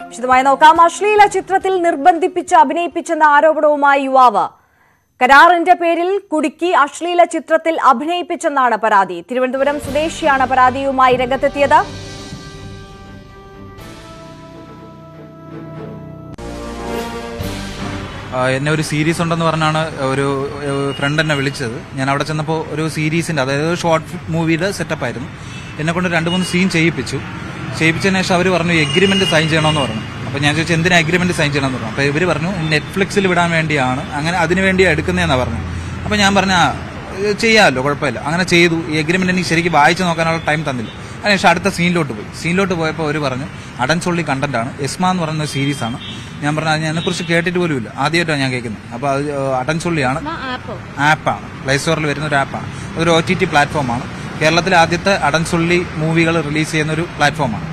വിശദമായി നോക്കാം അശ്ലീല ചിത്രത്തിൽ നിർബന്ധിപ്പിച്ച് അഭിനയിപ്പിച്ചെന്ന ആരോപണവുമായി യുവാവ് കരാറിന്റെ പേരിൽ കുടുക്കി അശ്ലീല ചിത്രത്തിൽ അഭിനയിപ്പിച്ചെന്നാണ് പരാതി തിരുവനന്തപുരം സ്വദേശിയാണ് പരാതിയുമായി രംഗത്തെത്തിയത് ആ, എന്നെ ഒരു സീരീസ് ഉണ്ടെന്ന് പറഞ്ഞാണ് ഒരു ഫ്രണ്ട് എന്നെ വിളിച്ചത് ഞാൻ അവിടെ ചെന്നപ്പോൾ ഒരു സീരീസിന്റെ അതായത് ഷോർട്ട് മൂവിയുടെ സെറ്റപ്പ് ആയിരുന്നു എന്നെ കൊണ്ട് രണ്ട് മൂന്ന് സീൻ ചെയ്യിപ്പിച്ചു ചെയ്യിപ്പിച്ചതിന് ശേഷം അവർ പറഞ്ഞു എഗ്രിമെന്റ് സൈൻ ചെയ്യണമെന്ന് പറഞ്ഞു അപ്പോൾ ഞാൻ ചോദിച്ചു എന്തിനാ എഗ്രിമെന്റ് സൈൻ ചെയ്യണമെന്ന് പറഞ്ഞു അപ്പോൾ ഇവർ പറഞ്ഞു നെറ്റ്ഫ്ലിക്സിൽ വിടാൻ വേണ്ടിയാണ് അങ്ങനെ അതിന് വേണ്ടിയാണ് എടുക്കുന്നതെന്നാണ് പറഞ്ഞു അപ്പോൾ ഞാൻ പറഞ്ഞു "ആ, ഇത് ചെയ്യാമല്ലോ കുഴപ്പമില്ല അങ്ങനെ ചെയ്തു ഈ എഗ്രിമെന്റ് എനിക്ക് ശരിക്കും വായിച്ചു നോക്കാനുള്ള ടൈം തന്നില്ല അതിനുശേഷം അടുത്ത സീനിലോട്ട് പോയി സീനിലോട്ട് പോയപ്പോൾ അവർ പറഞ്ഞു അടൻസൊള്ളി കണ്ടന്റ് ആണ് എസ്മ എന്ന് പറയുന്ന സീരീസാണ് ഞാൻ പറഞ്ഞു അത് ഞാൻ കുറിച്ച് കേട്ടിട്ട് പോലും ഇല്ല ആദ്യമായിട്ടാണ് ഞാൻ കേൾക്കുന്നത് അപ്പോൾ അത് അടൻസൊള്ളിയാണ് ആപ്പാണ് പ്ലേ സ്റ്റോറിൽ വരുന്ന ഒരു ആപ്പാണ് അതൊരു ഒ ടി ടി പ്ലാറ്റ്ഫോമാണ് കേരളത്തിലെ ആദ്യത്തെ അടൻസൊള്ളി മൂവികൾ റിലീസ് ചെയ്യുന്ന ഒരു പ്ലാറ്റ്ഫോമാണ്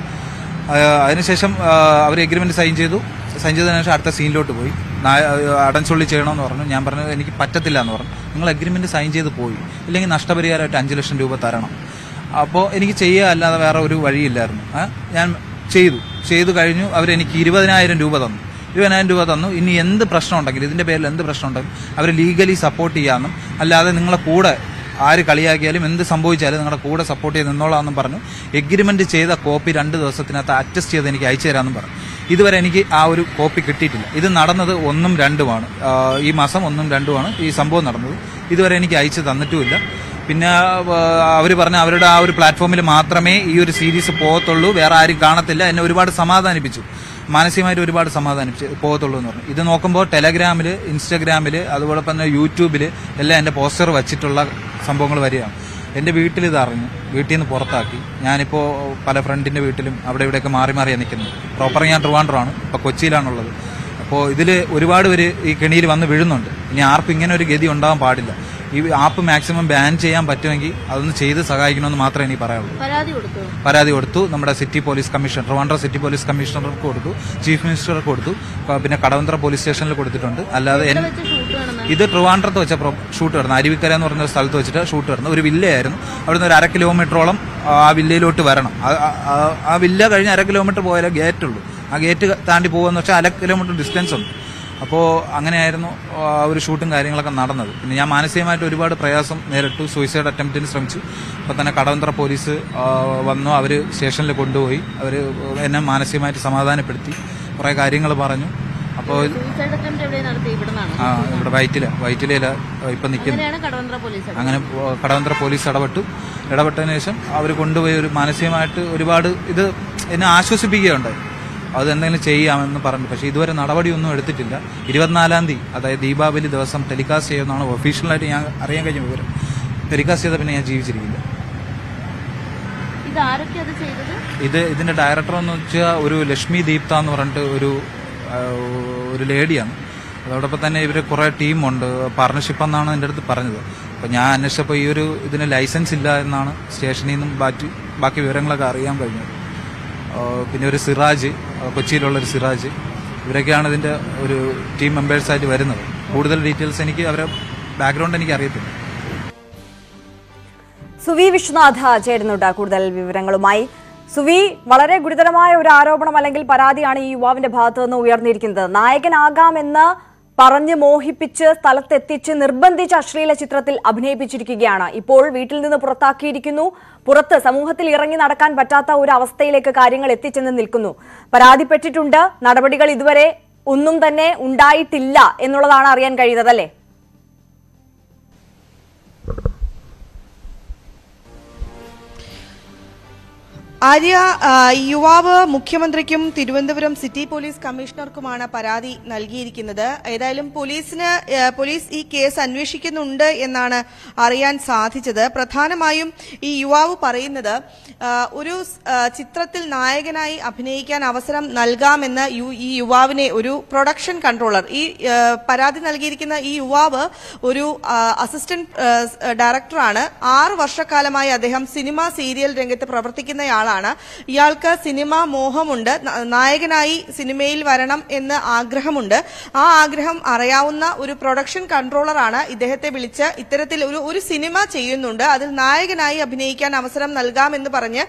അതിനുശേഷം അവർ എഗ്രിമെന്റ് സൈൻ ചെയ്തു സൈൻ ചെയ്തതിനു ശേഷം അടുത്ത സീനിലോട്ട് പോയി നാ- അടൻസൊള്ളി ചെയ്യണമെന്ന് പറഞ്ഞു ഞാൻ പറഞ്ഞു എനിക്ക് പറ്റത്തില്ല എന്ന് പറഞ്ഞു നിങ്ങൾ എഗ്രിമെന്റ് സൈൻ ചെയ്ത് പോയി ഇല്ലെങ്കിൽ നഷ്ടപരിഹാരമായിട്ട് അഞ്ച് ലക്ഷം രൂപ തരണം അപ്പോൾ എനിക്ക് ചെയ്യുക അല്ലാതെ വേറെ ഒരു വഴിയില്ലായിരുന്നു ഏ? ഞാൻ ചെയ്തു ചെയ്തു കഴിഞ്ഞു അവരെനിക്ക് ഇരുപതിനായിരം രൂപ തന്നു ഇരുപതിനായിരം രൂപ തന്നു ഇനി എന്ത് പ്രശ്നം ഉണ്ടെങ്കിലും ഇതിന്റെ പേരിൽ എന്ത് പ്രശ്നം ഉണ്ടെങ്കിലും അവർ ലീഗലി സപ്പോർട്ട് ചെയ്യാമെന്നും അല്ലാതെ നിങ്ങളെ കൂടെ ആര് കളിയാക്കിയാലും എന്ത് സംഭവിച്ചാലും നിങ്ങളുടെ കൂടെ സപ്പോർട്ട് ചെയ്ത് നിന്നോളാമെന്നും പറഞ്ഞു എഗ്രിമെന്റ് ചെയ്ത കോപ്പി രണ്ട് ദിവസത്തിനകത്ത് അറ്റസ്റ്റ് ചെയ്ത് എനിക്ക് അയച്ചു തരാമെന്നും പറഞ്ഞു ഇതുവരെ എനിക്ക് ആ ഒരു കോപ്പി കിട്ടിയിട്ടില്ല ഇത് നടന്നത് ഒന്നും രണ്ടുമാണ് ആ, ഈ മാസം ഒന്നും രണ്ടുമാണ് ഈ സംഭവം നടന്നത് ഇതുവരെ എനിക്ക് അയച്ചു തന്നിട്ടുമില്ല പിന്നെ അവർ പറഞ്ഞ അവരുടെ ആ ഒരു പ്ലാറ്റ്ഫോമിൽ മാത്രമേ ഈ ഒരു സീരീസ് പോകത്തുള്ളൂ വേറെ ആരും കാണത്തില്ല എന്നെ ഒരുപാട് സമാധാനിപ്പിച്ചു മാനസികമായിട്ട് ഒരുപാട് സമാധാനിപ്പിച്ച് പോകത്തുള്ളൂ എന്ന് പറഞ്ഞു ഇത് നോക്കുമ്പോൾ ടെലഗ്രാമിൽ ഇൻസ്റ്റഗ്രാമിൽ അതുപോലെ തന്നെ യൂട്യൂബിൽ എല്ലാം എൻ്റെ പോസ്റ്റർ വച്ചിട്ടുള്ള സംഭവങ്ങൾ വരികയാണ് എൻ്റെ വീട്ടിൽ ഇത് അറിഞ്ഞു വീട്ടിൽ നിന്ന് പുറത്താക്കി ഞാനിപ്പോൾ പല ഫ്രണ്ടിൻ്റെ വീട്ടിലും അവിടെ ഇവിടെയൊക്കെ മാറി മാറിയാണ് നിൽക്കുന്നത് പ്രോപ്പർ ഞാൻ ട്രിവാൻഡ്രമാണ് ഇപ്പോൾ കൊച്ചിയിലാണുള്ളത് അപ്പോൾ ഇതിൽ ഒരുപാട് പേര് ഈ കെണിയിൽ വന്ന് വീഴുന്നുണ്ട് ഇനി ആർക്കും ഇങ്ങനെ ഒരു ഗതി ഉണ്ടാവാൻ പാടില്ല ഈ ആപ്പ് മാക്സിമം ബാൻ ചെയ്യാൻ പറ്റുമെങ്കിൽ അതൊന്ന് ചെയ്ത് സഹായിക്കണമെന്ന് മാത്രമേ എനിക്ക് പറയാനുള്ളൂ പരാതി കൊടുത്തു പരാതി കൊടുത്തു നമ്മുടെ city police commissioner Trivandrum city police കമ്മീഷണർക്ക് കൊടുത്തു ചീഫ് മിനിസ്റ്റർക്ക് കൊടുത്തു പ- പിന്നെ കടവന്ത്ര പോലീസ് സ്റ്റേഷനിൽ കൊടുത്തിട്ടുണ്ട് അല്ലാതെ എൻ- വെച്ച് ഷൂട്ട് വേണമെന്ന് ഇത് ട്രിവാൻഡ്രത്ത് വെച്ച പ്രോ- ഷൂട്ട് നടന്നു അരുവിക്കര എന്ന് പറഞ്ഞ സ്ഥലത്ത് വെച്ചിട്ട് ഷൂട്ട് നടന്നു ഒരു വില്ലയായിരുന്നു അവിടുന്ന് ഒരു അര കിലോമീറ്ററോളം ആ വില്ലയിലോട്ട് വരണം ആ- ആ- ആ- ആ വില്ല കഴിഞ്ഞ് അര കിലോമീറ്റർ പോയാലേ ഗേറ്റ് ഉള്ളൂ ആ ഗേറ്റ് താണ്ടി പോകുമെന്ന് വെച്ചാൽ അര കിലോമീറ്റർ ഡിസ്റ്റൻസ് ഉണ്ട് അപ്പോൾ അങ്ങനെയായിരുന്നു ആ ഒരു ഷൂട്ടും കാര്യങ്ങളൊക്കെ നടന്നത് പിന്നെ ഞാൻ മാനസികമായിട്ട് ഒരുപാട് പ്രയാസം നേരിട്ടു സൂയിസൈഡ് അറ്റംപ്റ്റിന് ശ്രമിച്ചു അപ്പോൾ തന്നെ കടവന്ത്ര പോലീസ് ആ, വന്നു അവർ സ്റ്റേഷനിൽ കൊണ്ടുപോയി അവർ എന്നെ മാനസികമായിട്ട് സമാധാനപ്പെടുത്തി കുറേ കാര്യങ്ങൾ പറഞ്ഞു അപ്പോൾ സൂയിസൈഡ് അറ്റംപ്റ്റ് എവിടെ നടത്തി ഇവിടുന്നാണ് ആ ഇവിടെ വൈറ്റില വൈറ്റിലയില ഇപ്പം നിൽക്കുന്നു അങ്ങനെയാണ് കടവന്ത്ര പോലീസ് അങ്ങനെ പോ- കടവന്ത്ര പോലീസ് ഇടപെട്ടു ഇടപെട്ടതിന് ശേഷം അവർ കൊണ്ടുപോയി ഒരു മാനസികമായിട്ട് ഒരുപാട് ഇത് എന്നെ ആശ്വസിപ്പിക്കുകയുണ്ടായി അത് എന്തെങ്കിലും ചെയ്യാമെന്ന് പറഞ്ഞു പക്ഷേ ഇതുവരെ നടപടിയൊന്നും എടുത്തിട്ടില്ല ഇരുപത്തിനാലാം തീയതി അതായത് ദീപാവലി ദിവസം ടെലികാസ്റ്റ് ചെയ്യുമെന്നാണ് ഒഫീഷ്യലായിട്ട് ഞാൻ അറിയാൻ കഴിഞ്ഞ വിവരം ടെലികാസ്റ്റ് ചെയ്ത പിന്നെ ഞാൻ ജീവിച്ചിരിക്കില്ല ഇത് ആരൊക്കെ അത് ചെയ്തത് ഇത് ഇതിന്റെ ഡയറക്ടർ എന്ന് വെച്ചാൽ ഒരു ലക്ഷ്മി ദീപ്ത എന്ന് പറഞ്ഞിട്ട് ഒരു ആ, ഒരു ലേഡിയാണ് അതോടൊപ്പം തന്നെ ഇവർ കുറേ ടീമുണ്ട് പാർട്ണർഷിപ്പ് എന്നാണ് എൻ്റെ അടുത്ത് പറഞ്ഞത് അപ്പോൾ ഞാൻ അന്വേഷിച്ചപ്പോൾ ഈ ഒരു ഇതിന് ലൈസൻസ് ഇല്ല എന്നാണ് സ്റ്റേഷനിൽ നിന്നും ബാക്കി ബാക്കി വിവരങ്ങളൊക്കെ അറിയാൻ കഴിഞ്ഞത് ആ, പിന്നെ ഒരു സിറാജ് ആ, കൊച്ചിയിലുള്ള ഒരു സിറാജ് ഇവരൊക്കെയാണ് ഇതിന്റെ ഒരു ടീം മെമ്പേഴ്സായിട്ട് വരുന്നത് കൂടുതൽ ഡീറ്റെയിൽസ് എനിക്ക് അവരെ ബാക്ക്ഗ്രൗണ്ട് എനിക്ക് അറിയത്തില്ല സുവി വിശ്വനാഥ ചേരുന്നുണ്ട് കൂടുതൽ വിവരങ്ങളുമായി സുവി വളരെ ഗുരുതരമായ ഒരു ആരോപണം അല്ലെങ്കിൽ പരാതിയാണ് ഈ യുവാവിന്റെ ഭാഗത്തു നിന്ന് ഉയർന്നിരിക്കുന്നത് നായകനാകാമെന്ന് പറഞ്ഞ് മോഹിപ്പിച്ച് സ്ഥലത്തെത്തിച്ച് നിർബന്ധിച്ച് അശ്ലീല ചിത്രത്തിൽ അഭിനയിപ്പിച്ചിരിക്കുകയാണ് ഇപ്പോൾ വീട്ടിൽ നിന്ന് പുറത്താക്കിയിരിക്കുന്നു പുറത്ത് സമൂഹത്തിൽ ഇറങ്ങി നടക്കാൻ പറ്റാത്ത ഒരു അവസ്ഥയിലേക്ക് കാര്യങ്ങൾ എത്തിച്ചെന്ന് നിൽക്കുന്നു പരാതിപ്പെട്ടിട്ടുണ്ട് നടപടികൾ ഇതുവരെ ഒന്നും തന്നെ ഉണ്ടായിട്ടില്ല എന്നുള്ളതാണ് അറിയാൻ കഴിയുന്നത് അല്ലേ ആര്യ ആ, ഈ യുവാവ് മുഖ്യമന്ത്രിക്കും തിരുവനന്തപുരം സിറ്റി പോലീസ് കമ്മീഷണർക്കുമാണ് പരാതി നൽകിയിരിക്കുന്നത് ഏതായാലും പോലീസിന് ഏ, പോലീസ് ഈ കേസ് അന്വേഷിക്കുന്നുണ്ട് എന്നാണ് അറിയാൻ സാധിച്ചത് പ്രധാനമായും ഈ യുവാവ് പറയുന്നത് ആ, ഒരു സ്- ആ, ചിത്രത്തിൽ നായകനായി അഭിനയിക്കാൻ അവസരം നൽകാമെന്ന് യു- ഈ യുവാവിനെ ഒരു പ്രൊഡക്ഷൻ കൺട്രോളർ ഈ ആ, പരാതി നൽകിയിരിക്കുന്ന ഈ യുവാവ് ഒരു ആ, അസിസ്റ്റന്റ് ആ, സ്- ഡയറക്ടറാണ് ആറ് വർഷക്കാലമായി അദ്ദേഹം സിനിമ സീരിയൽ രംഗത്ത് പ്രവർത്തിക്കുന്നയാളാണ് ഇയാൾക്ക് സിനിമ മോഹമുണ്ട് ന- നായകനായി സിനിമയിൽ വരണം എന്ന് ആഗ്രഹമുണ്ട് ആ ആഗ്രഹം അറിയാവുന്ന ഒരു പ്രൊഡക്ഷൻ കൺട്രോളറാണ് ഇദ്ദേഹത്തെ വിളിച്ച് ഇത്തരത്തിൽ ഒരു ഒരു സിനിമ ചെയ്യുന്നുണ്ട് അതിൽ നായകനായി അഭിനയിക്കാൻ അവസരം നൽകാമെന്ന് പറഞ്ഞ്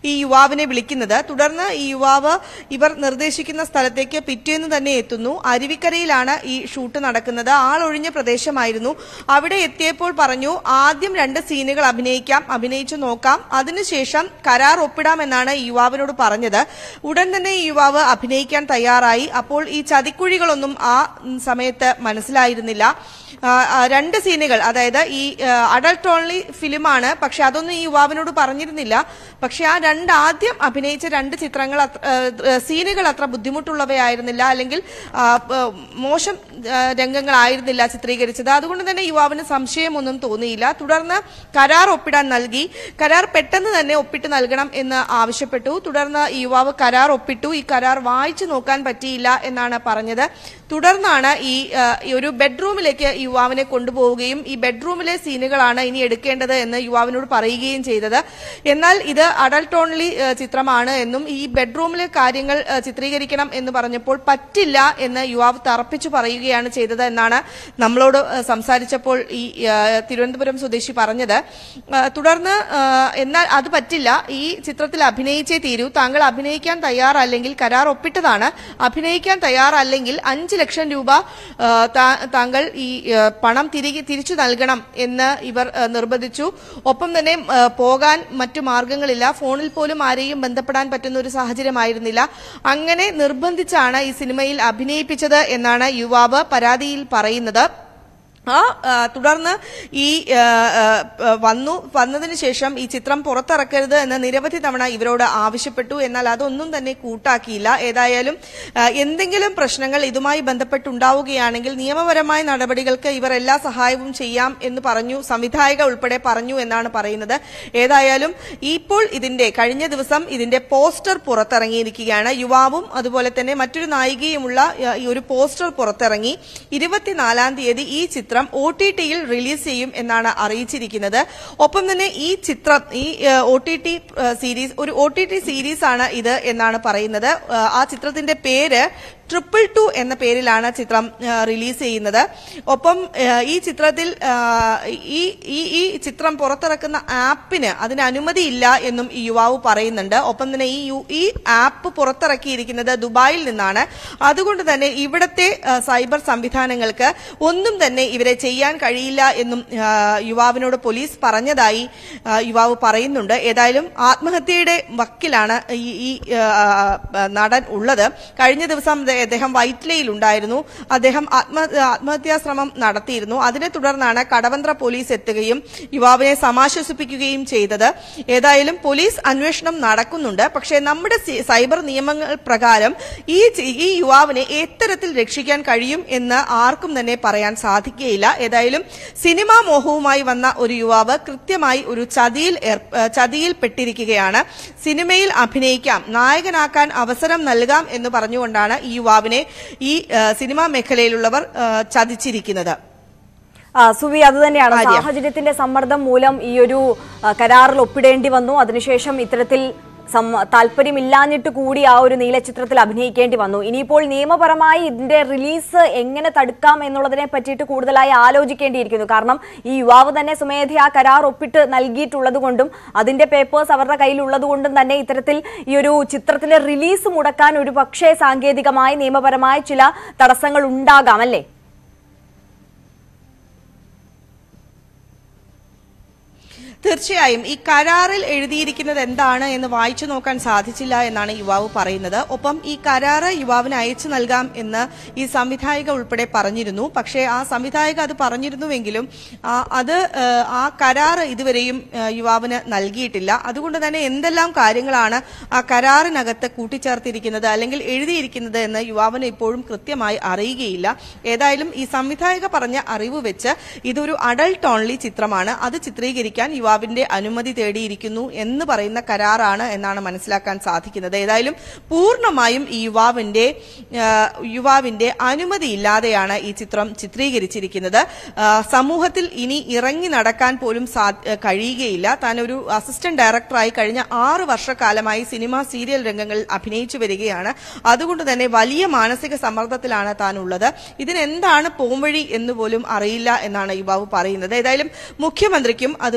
ഈ യുവാവിനെ വിളിക്കുന്നത് തുടർന്ന് ഈ യുവാവ് ഇവർ നിർദ്ദേശിക്കുന്ന സ്ഥലത്തേക്ക് പിറ്റേന്ന് തന്നെ എത്തുന്നു അരുവിക്കരയിലാണ് ഈ ഷൂട്ട് നടക്കുന്നത് ആളൊഴിഞ്ഞ പ്രദേശമായിരുന്നു അവിടെ എത്തിയപ്പോൾ പറഞ്ഞു ആദ്യം രണ്ട് സീനുകൾ അഭിനയിക്കാം അഭിനയിച്ചു നോക്കാം അതിനുശേഷം കരാർ ഒപ്പിടാമെന്നാണ് ഈ യുവാവിനോട് പറഞ്ഞത് ഉടൻ തന്നെ ഈ യുവാവ് അഭിനയിക്കാൻ തയ്യാറായി അപ്പോൾ ഈ ചതിക്കുഴികളൊന്നും ആ ഉം, സമയത്ത് മനസ്സിലായിരുന്നില്ല ആ, ആ, രണ്ട് സീനുകൾ അതായത് ഈ അഡൾട്ട് ഓൺലി ഫിലിമാണ് പക്ഷെ അതൊന്നും ഈ യുവാവിനോട് പറഞ്ഞിരുന്നില്ല പക്ഷെ ആ രണ്ട് ആദ്യം അഭിനയിച്ച രണ്ട് ചിത്രങ്ങൾ അത്ര- ആ, ആ, സീനുകൾ അത്ര ബുദ്ധിമുട്ടുള്ളവയായിരുന്നില്ല അല്ലെങ്കിൽ ആ, പ- മോശം ആ, രംഗങ്ങളായിരുന്നില്ല ചിത്രീകരിച്ചത് അതുകൊണ്ട് തന്നെ യുവാവിന് സംശയമൊന്നും തോന്നിയില്ല തുടർന്ന് കരാർ ഒപ്പിടാൻ നൽകി കരാർ പെട്ടെന്ന് തന്നെ ഒപ്പിട്ട് നൽകണം എന്ന് ആവശ്യപ്പെട്ടു തുടർന്ന് ഈ യുവാവ് കരാർ ഒപ്പിട്ടു ഈ കരാർ വായിച്ചു നോക്കാൻ പറ്റിയില്ല എന്നാണ് പറഞ്ഞത് തുടർന്നാണ് ഈ ആ, ഈ ഒരു ബെഡ്റൂമിലേക്ക് ഈ യുവാവിനെ കൊണ്ടുപോവുകയും ഈ ബെഡ്റൂമിലെ സീനുകളാണ് ഇനി എടുക്കേണ്ടത് എന്ന് യുവാവിനോട് പറയുകയും ചെയ്തത് എന്നാൽ ഇത് അഡൾട്ട് ഓൺലി ആ, ചിത്രമാണ് എന്നും ഈ ബെഡ്റൂമിലെ കാര്യങ്ങൾ ആ, ചിത്രീകരിക്കണം എന്ന് പറഞ്ഞപ്പോൾ പറ്റില്ല എന്ന് യുവാവ് തറപ്പിച്ചു പറയുകയാണ് ചെയ്തത് എന്നാണ് നമ്മളോട് ആ, സംസാരിച്ചപ്പോൾ ഈ ആ, തിരുവനന്തപുരം സ്വദേശി പറഞ്ഞത് ആ, തുടർന്ന് ആ, എന്നാൽ അത് പറ്റില്ല ഈ ചിത്രത്തിൽ അഭിനയിച്ചേ തീരൂ താങ്കൾ അഭിനയിക്കാൻ തയ്യാറല്ലെങ്കിൽ കരാർ ഒപ്പിട്ടതാണ് അഭിനയിക്കാൻ തയ്യാറല്ലെങ്കിൽ അഞ്ച് ലക്ഷം രൂപ ആ, താ- താങ്കൾ ഈ ആ, പണം തിരികെ തിരിച്ചു നൽകണം എന്ന് ഇവർ ആ, നിർബന്ധിച്ചു ഒപ്പം തന്നെ ആ, പോകാൻ മറ്റു മാർഗങ്ങളില്ല ഫോണിൽ പോലും ആരെയും ബന്ധപ്പെടാൻ പറ്റുന്ന ഒരു സാഹചര്യമായിരുന്നില്ല അങ്ങനെ നിർബന്ധിച്ചാണ് ഈ സിനിമയിൽ അഭിനയിപ്പിച്ചത് എന്നാണ് യുവാവ് പരാതിയിൽ പറയുന്നത് ആ ആ, തുടർന്ന് ഈ ആ, ആ, ആ, വന്നു വന്നതിന് ശേഷം ഈ ചിത്രം പുറത്തിറക്കരുത് എന്ന് നിരവധി തവണ ഇവരോട് ആവശ്യപ്പെട്ടു എന്നാൽ അതൊന്നും തന്നെ കൂട്ടാക്കിയില്ല ഏതായാലും ആ, എന്തെങ്കിലും പ്രശ്നങ്ങൾ ഇതുമായി ബന്ധപ്പെട്ടുണ്ടാവുകയാണെങ്കിൽ നിയമപരമായ നടപടികൾക്ക് ഇവർ എല്ലാ സഹായവും ചെയ്യാം എന്ന് പറഞ്ഞു സംവിധായക ഉൾപ്പെടെ പറഞ്ഞു എന്നാണ് പറയുന്നത് ഏതായാലും ഇപ്പോൾ ഇതിന്റെ കഴിഞ്ഞ ദിവസം ഇതിന്റെ പോസ്റ്റർ പുറത്തിറങ്ങിയിരിക്കുകയാണ് യുവാവും അതുപോലെ തന്നെ മറ്റൊരു നായികയുമുള്ള ആ, ഈ ഒരു പോസ്റ്റർ പുറത്തിറങ്ങി ഇരുപത്തിനാലാം തീയതി ഈ ചിത്രം ഒ ടി ടിയിൽ റിലീസ് ചെയ്യും എന്നാണ് അറിയിച്ചിരിക്കുന്നത് ഒപ്പം തന്നെ ഈ ചിത്രം ഈ ഒ ടി ടി സീരീസ് ഒരു ഒ ടി ടി സീരീസ് ആണ് ഇത് എന്നാണ് പറയുന്നത് ആ, ആ ചിത്രത്തിന്റെ പേര് ട്രിപ്പിൾ ടു എന്ന പേരിലാണ് ചിത്രം ആ, റിലീസ് ചെയ്യുന്നത് ഒപ്പം ആ, ഈ ചിത്രത്തിൽ ആ, ഈ ഈ ഈ ചിത്രം പുറത്തിറക്കുന്ന ആപ്പിന് അതിന് അനുമതിയില്ല എന്നും ഈ യുവാവ് പറയുന്നുണ്ട് ഒപ്പം തന്നെ ഈ യു- ഈ ആപ്പ് പുറത്തിറക്കിയിരിക്കുന്നത് ദുബായിൽ നിന്നാണ് അതുകൊണ്ട് തന്നെ ഇവിടത്തെ ആ, സൈബർ സംവിധാനങ്ങൾക്ക് ഒന്നും തന്നെ ഇവരെ ചെയ്യാൻ കഴിയില്ല എന്നും ആ, യുവാവിനോട് പോലീസ് പറഞ്ഞതായി ആ, യുവാവ് പറയുന്നുണ്ട് ഏതായാലും ആത്മഹത്യയുടെ വക്കിലാണ് ഈ ഈ ആ, ആ, നടൻ ഉള്ളത് കഴിഞ്ഞ ദിവസം ദേ- അദ്ദേഹം വൈറ്റ്ലയിൽ ഉണ്ടായിരുന്നു അദ്ദേഹം ആത്മ ആത്മഹത്യാ ശ്രമം നടത്തിയിരുന്നു അതിനെ തുടർന്നാണ് കടവന്ത്ര പോലീസ് എത്തുകയും യുവാവിനെ സമാശ്വസിപ്പിക്കുകയും ചെയ്തത് ഏതായാലും പോലീസ് അന്വേഷണം നടക്കുന്നുണ്ട് പക്ഷേ നമ്മുടെ സി- സൈബർ നിയമങ്ങൾ പ്രകാരം ഈ ചി- ഈ യുവാവിനെ എത്തരത്തിൽ രക്ഷിക്കാൻ കഴിയും എന്ന് ആർക്കും തന്നെ പറയാൻ സാധിക്കുകയില്ല ഏതായാലും സിനിമാ മോഹവുമായി വന്ന ഒരു യുവാവ് കൃത്യമായി ഒരു ചതിയിൽ ഏർ- ഏ, ചതിയിൽ പെട്ടിരിക്കുകയാണ് സിനിമയിൽ അഭിനയിക്കാം നായകനാക്കാൻ അവസരം നൽകാം എന്ന് പറഞ്ഞുകൊണ്ടാണ് ഈ യുവാവിനെ ഈ ഏ, സിനിമാ മേഖലയിലുള്ളവർ ഏ, ചതിച്ചിരിക്കുന്നത് ആ, സുവി അത് തന്നെയാണ് ആര്യ. സാഹചര്യത്തിന്റെ സമ്മർദ്ദം മൂലം ഈ ഒരു ആ, കരാറിൽ ഒപ്പിടേണ്ടി വന്നു അതിനുശേഷം ഇത്തരത്തിൽ സം- താല്പര്യമില്ലാഞ്ഞിട്ട് കൂടി ആ ഒരു നീലചിത്രത്തിൽ അഭിനയിക്കേണ്ടി വന്നു ഇനിയിപ്പോൾ നിയമപരമായി ഇതിന്റെ റിലീസ് എങ്ങനെ തടുക്കാം എന്നുള്ളതിനെ പറ്റിയിട്ട് കൂടുതലായി ആലോചിക്കേണ്ടിയിരിക്കുന്നു കാരണം ഈ യുവാവ് തന്നെ സ്വമേധയാ കരാർ ഒപ്പിട്ട് നൽകിയിട്ടുള്ളത് കൊണ്ടും അതിന്റെ പേപ്പേഴ്സ് അവരുടെ കയ്യിലുള്ളത് കൊണ്ടും തന്നെ ഇത്തരത്തിൽ ഈ ഒരു ചിത്രത്തിന്റെ റിലീസ് മുടക്കാൻ ഒരു പക്ഷേ സാങ്കേതികമായി നിയമപരമായ ചില തടസ്സങ്ങൾ ഉണ്ടാകാം അല്ലേ തീർച്ചയായും ഈ കരാറിൽ എഴുതിയിരിക്കുന്നത് എന്താണ് എന്ന് വായിച്ചു നോക്കാൻ സാധിച്ചില്ല എന്നാണ് യുവാവ് പറയുന്നത് ഒപ്പം ഈ കരാറ് യുവാവിന് അയച്ചു നൽകാം എന്ന് ഈ സംവിധായിക ഉൾപ്പെടെ പറഞ്ഞിരുന്നു പക്ഷേ ആ സംവിധായിക അത് പറഞ്ഞിരുന്നുവെങ്കിലും ആ, അത് ആ, ആ കരാറ് ഇതുവരെയും ആ, യുവാവിന് നൽകിയിട്ടില്ല അതുകൊണ്ട് തന്നെ എന്തെല്ലാം കാര്യങ്ങളാണ് ആ കരാറിനകത്ത് കൂട്ടിച്ചേർത്തിരിക്കുന്നത് അല്ലെങ്കിൽ എഴുതിയിരിക്കുന്നത് എന്ന് യുവാവിന് ഇപ്പോഴും കൃത്യമായി അറിയുകയില്ല ഏതായാലും ഈ സംവിധായക പറഞ്ഞ അറിവ് വെച്ച് ഇതൊരു അഡൾട്ട് ഓൺലി ചിത്രമാണ് അത് ചിത്രീകരിക്കാൻ യുവാവിന്റെ അനുമതി തേടിയിരിക്കുന്നു എന്ന് പറയുന്ന കരാറാണ് എന്നാണ് മനസ്സിലാക്കാൻ സാധിക്കുന്നത് ഏതായാലും പൂർണ്ണമായും ഈ യുവാവിന്റെ ആ, യുവാവിന്റെ അനുമതി ഇല്ലാതെയാണ് ഈ ചിത്രം ചിത്രീകരിച്ചിരിക്കുന്നത് ആ, സമൂഹത്തിൽ ഇനി ഇറങ്ങി നടക്കാൻ പോലും സാ- കഴിയുകയില്ല താൻ ഒരു അസിസ്റ്റന്റ് ഡയറക്ടറായി കഴിഞ്ഞ ആറ് വർഷക്കാലമായി സിനിമ സീരിയൽ രംഗങ്ങളിൽ അഭിനയിച്ചു വരികയാണ് അതുകൊണ്ട് തന്നെ വലിയ മാനസിക സമ്മർദ്ദത്തിലാണ് താൻ ഉള്ളത് ഇതിനെന്താണ് പോംവഴി എന്ന് പോലും അറിയില്ല എന്നാണ് യുവാവ് പറയുന്നത് ഏതായാലും മുഖ്യമന്ത്രിക്കും അതുപോലെ തന്നെ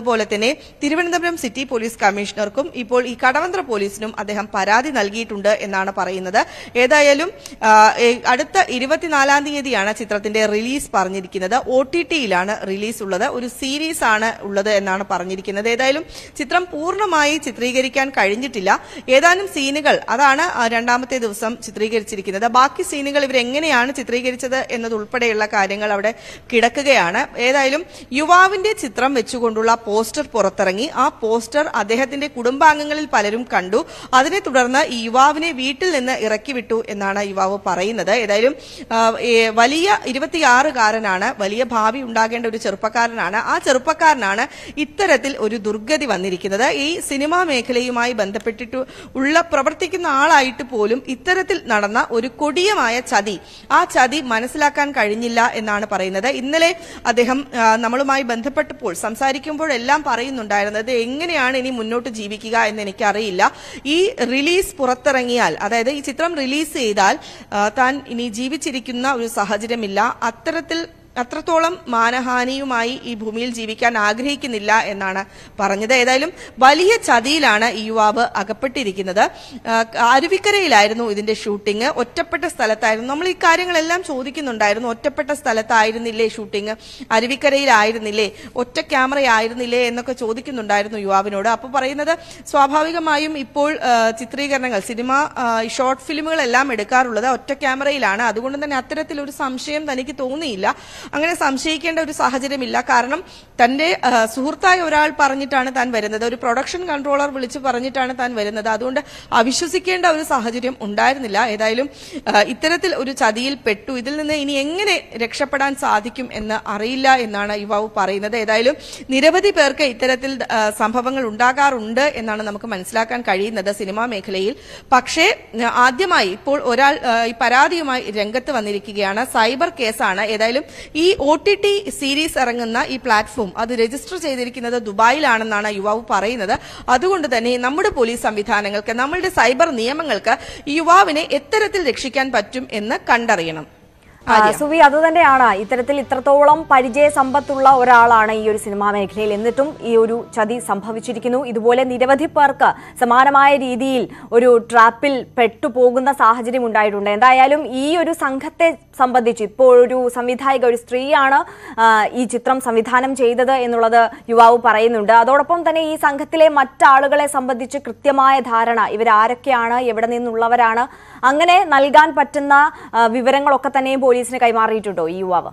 തന്നെ തിരുവനന്തപുരം സിറ്റി പോലീസ് കമ്മീഷണർക്കും ഇപ്പോൾ ഈ കടവന്ത്ര പോലീസിനും അദ്ദേഹം പരാതി നൽകിയിട്ടുണ്ട് എന്നാണ് പറയുന്നത് ഏതായാലും ആ, ഏ, അടുത്ത ഇരുപത്തിനാലാം തീയതിയാണ് ചിത്രത്തിന്റെ റിലീസ് പറഞ്ഞിരിക്കുന്നത് ഒ ടി ടിയിലാണ് റിലീസ് ഉള്ളത് ഒരു സീരീസ് ആണ് ഉള്ളത് എന്നാണ് പറഞ്ഞിരിക്കുന്നത് ഏതായാലും ചിത്രം പൂർണ്ണമായി ചിത്രീകരിക്കാൻ കഴിഞ്ഞിട്ടില്ല ഏതാനും സീനുകൾ അതാണ് ആ, രണ്ടാമത്തെ ദിവസം ചിത്രീകരിച്ചിരിക്കുന്നത് ബാക്കി സീനുകൾ ഇവരെങ്ങനെയാണ് ചിത്രീകരിച്ചത് എന്നതുൾപ്പെടെയുള്ള കാര്യങ്ങൾ അവിടെ കിടക്കുകയാണ് ഏതായാലും യുവാവിന്റെ ചിത്രം വെച്ചുകൊണ്ടുള്ള പോസ്റ്റർ പുറത്തിറങ്ങി ആ പോസ്റ്റർ അദ്ദേഹത്തിന്റെ കുടുംബാംഗങ്ങളിൽ പലരും കണ്ടു അതിനെ തുടർന്ന് ഈ യുവാവിനെ വീട്ടിൽ നിന്ന് ഇറക്കി വിട്ടു എന്നാണ് യുവാവ് പറയുന്നത് ഏതായാലും ആ, ഏ, വലിയ ഇരുപത്തിയാറുകാരനാണ് വലിയ ഭാവി ഉണ്ടാകേണ്ട ഒരു ചെറുപ്പക്കാരനാണ് ആ ചെറുപ്പക്കാരനാണ് ഇത്തരത്തിൽ ഒരു ദുർഗതി വന്നിരിക്കുന്നത് ഈ സിനിമാ മേഖലയുമായി ബന്ധപ്പെട്ടിട്ട് ഉള്ള പ്രവർത്തിക്കുന്ന ആളായിട്ട് പോലും ഇത്തരത്തിൽ നടന്ന ഒരു കൊടിയമായ ചതി ആ ചതി മനസ്സിലാക്കാൻ കഴിഞ്ഞില്ല എന്നാണ് പറയുന്നത് ഇന്നലെ അദ്ദേഹം ആ, നമ്മളുമായി ബന്ധപ്പെട്ടപ്പോൾ സംസാരിക്കുമ്പോഴെല്ലാം പറയുന്നുണ്ടായിരുന്നത് എങ്ങനെയാണ് ഇനി മുന്നോട്ട് ജീവിക്കുക എന്ന് എനിക്കറിയില്ല ഈ റിലീസ് പുറത്തിറങ്ങിയാൽ അതായത് ഈ ചിത്രം റിലീസ് ചെയ്താൽ ആ, താൻ ഇനി ജീവിച്ചിരിക്കുന്ന ഒരു സാഹചര്യമില്ല അത്തരത്തിൽ അത്രത്തോളം മാനഹാനിയുമായി ഈ ഭൂമിയിൽ ജീവിക്കാൻ ആഗ്രഹിക്കുന്നില്ല എന്നാണ് പറഞ്ഞത് ഏതായാലും വലിയ ചതിയിലാണ് ഈ യുവാവ് അകപ്പെട്ടിരിക്കുന്നത് ആ, അരുവിക്കരയിലായിരുന്നു ഇതിന്റെ ഷൂട്ടിംഗ് ഒറ്റപ്പെട്ട സ്ഥലത്തായിരുന്നു നമ്മൾ ഈ കാര്യങ്ങളെല്ലാം ചോദിക്കുന്നുണ്ടായിരുന്നു ഒറ്റപ്പെട്ട സ്ഥലത്തായിരുന്നില്ലേ ഷൂട്ടിംഗ് അരുവിക്കരയിലായിരുന്നില്ലേ ഒറ്റ ക്യാമറ ആയിരുന്നില്ലേ എന്നൊക്കെ ചോദിക്കുന്നുണ്ടായിരുന്നു യുവാവിനോട് അപ്പോൾ പറയുന്നത് സ്വാഭാവികമായും ഇപ്പോൾ ആ, ചിത്രീകരണങ്ങൾ സിനിമ ആ, ഈ ഷോർട്ട് ഫിലിമുകളെല്ലാം എടുക്കാറുള്ളത് ഒറ്റ ക്യാമറയിലാണ് അതുകൊണ്ട് തന്നെ അത്തരത്തിലൊരു സംശയം തനിക്ക് തോന്നിയില്ല അങ്ങനെ സംശയിക്കേണ്ട ഒരു സാഹചര്യമില്ല കാരണം തന്റെ ആ, സുഹൃത്തായ ഒരാൾ പറഞ്ഞിട്ടാണ് താൻ വരുന്നത് ഒരു പ്രൊഡക്ഷൻ കൺട്രോളർ വിളിച്ച് പറഞ്ഞിട്ടാണ് താൻ വരുന്നത് അതുകൊണ്ട് അവിശ്വസിക്കേണ്ട ഒരു സാഹചര്യം ഉണ്ടായിരുന്നില്ല ഏതായാലും ആ, ഇത്തരത്തിൽ ഒരു ചതിയിൽ പെട്ടു ഇതിൽ നിന്ന് ഇനി എങ്ങനെ രക്ഷപ്പെടാൻ സാധിക്കും എന്ന് അറിയില്ല എന്നാണ് യുവാവ് പറയുന്നത് ഏതായാലും നിരവധി പേർക്ക് ഇത്തരത്തിൽ ആ, സംഭവങ്ങൾ ഉണ്ടാകാറുണ്ട് എന്നാണ് നമുക്ക് മനസ്സിലാക്കാൻ കഴിയുന്നത് സിനിമാ മേഖലയിൽ പക്ഷേ ആ, ആദ്യമായി ഇപ്പോൾ ഒരാൾ ആ, ഈ പരാതിയുമായി രംഗത്ത് വന്നിരിക്കുകയാണ് സൈബർ കേസാണ് ഏതായാലും ഈ ഒ ടി ടി സീരീസ് ഇറങ്ങുന്ന ഈ പ്ലാറ്റ്ഫോം അത് രജിസ്റ്റർ ചെയ്തിരിക്കുന്നത് ദുബായിലാണെന്നാണ് യുവാവ് പറയുന്നത് അതുകൊണ്ട് തന്നെ നമ്മുടെ പോലീസ് സംവിധാനങ്ങൾക്ക് നമ്മളുടെ സൈബർ നിയമങ്ങൾക്ക് ഈ യുവാവിനെ എത്തരത്തിൽ രക്ഷിക്കാൻ പറ്റും എന്ന് കണ്ടറിയണം ആ, സുവി അതുതന്നെയാണ് ഇത്തരത്തിൽ ഇത്രത്തോളം പരിചയ സമ്പത്തുള്ള ഒരാളാണ് ഈ ഒരു സിനിമാ മേഖലയിൽ എന്നിട്ടും ഈ ഒരു ചതി സംഭവിച്ചിരിക്കുന്നു ഇതുപോലെ നിരവധി പേർക്ക് സമാനമായ രീതിയിൽ ഒരു ട്രാപ്പിൽ പെട്ടുപോകുന്ന സാഹചര്യം ഉണ്ടായിട്ടുണ്ട് എന്തായാലും ഈ ഒരു സംഘത്തെ സംബന്ധിച്ച് ഇപ്പോൾ ഒരു സംവിധായിക ഒരു സ്ത്രീയാണ് ആ, ഈ ചിത്രം സംവിധാനം ചെയ്തത് എന്നുള്ളത് യുവാവ് പറയുന്നുണ്ട് അതോടൊപ്പം തന്നെ ഈ സംഘത്തിലെ മറ്റാളുകളെ സംബന്ധിച്ച് കൃത്യമായ ധാരണ ഇവരാരൊക്കെയാണ് എവിടെ നിന്നുള്ളവരാണ് അങ്ങനെ നൽകാൻ പറ്റുന്ന ആ, വിവരങ്ങളൊക്കെ തന്നെയും പോലീസിന് കൈമാറിയിട്ടുണ്ടോ ഈ യുവാവ്